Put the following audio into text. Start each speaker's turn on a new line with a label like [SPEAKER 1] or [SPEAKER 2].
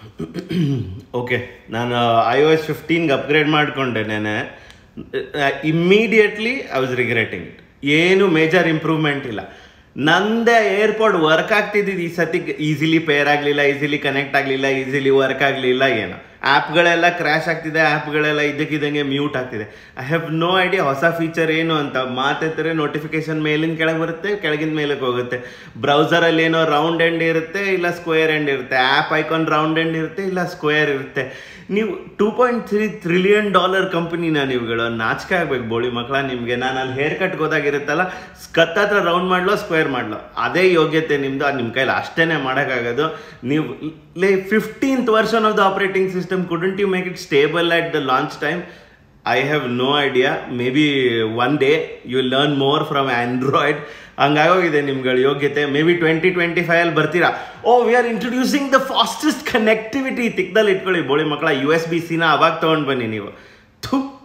[SPEAKER 1] okay ನಾನು I O S ಫಿಫ್ಟೀನ್ಗೆ upgrade ಮಾಡಿಕೊಂಡೆ ನೆನೆ immediately I was regretting it ಏನು ಮೇಜರ್ ಇಂಪ್ರೂವ್ಮೆಂಟ್ ಇಲ್ಲ ನಂದೇ ಏರ್ಪೋರ್ಟ್ ವರ್ಕ್ ಆಗ್ತಿದ್ದಿದ್ದು ಈ ಸತಿ ಈಸಿಲಿ ಪೇರ್ ಆಗಲಿಲ್ಲ ಈಸಿಲಿ ಕನೆಕ್ಟ್ ಆಗಲಿಲ್ಲ ಈಸಿಲಿ ವರ್ಕ್ ಆಗಲಿಲ್ಲ ಏನೋ ಆ್ಯಪ್ಗಳೆಲ್ಲ ಕ್ರ್ಯಾಶ್ ಆಗ್ತಿದೆ ಆ್ಯಪ್ಗಳೆಲ್ಲ ಇದ್ದಕ್ಕಿದ್ದಂಗೆ ಮ್ಯೂಟ್ ಆಗ್ತಿದೆ ಐ ಹ್ಯಾವ್ ನೋ ಐಡಿಯಾ ಹೊಸ ಫೀಚರ್ ಏನು ಅಂತ ಮಾತೆತ್ತರೆ ನೋಟಿಫಿಕೇಶನ್ ಮೇಲಿನ ಕೆಳಗೆ ಬರುತ್ತೆ ಕೆಳಗಿನ ಮೇಲಕ್ಕೆ ಹೋಗುತ್ತೆ ಬ್ರೌಸರಲ್ಲಿ ಏನೋ ರೌಂಡ್ ಎಂಡ್ ಇರುತ್ತೆ ಇಲ್ಲ ಸ್ಕ್ವೇರ್ ಎಂಡ್ ಇರುತ್ತೆ ಆ್ಯಪ್ ಐಕಾನ್ ರೌಂಡ್ ಎಂಡ್ ಇರುತ್ತೆ ಇಲ್ಲ ಸ್ಕ್ವೇರ್ ಇರುತ್ತೆ ನೀವು two point three trillion dollar ಕಂಪನಿನ ನೀವುಗಳು ನಾಚಿಕೆ ಆಗ್ಬೇಕು ಬೋಳಿ ಮಕ್ಕಳ ನಿಮಗೆ ನಾನು ಅಲ್ಲಿ ಹೇರ್ ಕಟ್ ಹೋದಾಗಿರುತ್ತಲ್ಲ ಕತ್ ಹತ್ರ ರೌಂಡ್ ಮಾಡ್ಲೋ ಸ್ಕ್ವೇರ್ ಮಾಡ್ಲೋ ಅದೇ ಯೋಗ್ಯತೆ ನಿಮ್ಮದು ಅದು ನಿಮ್ಮ ಕೈಲಿ ಅಷ್ಟೇ ಮಾಡೋಕ್ಕಾಗೋದು ನೀವು ಲೇ fifteenth version of the operating system couldn't you make it stable at the launch time I have no idea maybe one day you learn more from Android ಹಂಗಾಗೋಗಿದೆ ನಿಮ್ಗಳ ಯೋಗ್ಯತೆ maybe twenty twenty five ಅಲ್ಲಿ ಬರ್ತೀರಾ oh we are introducing the fastest connectivity ತಿಕ್ದಲ್ಲಿ ಇಟ್ಕೊಳ್ಳಿ ಬೋಳಿ ಮಕ್ಕಳ U S B ಸಿನ ಅವಾಗ ತೊಗೊಂಡು ಬನ್ನಿ ನೀವು ಥು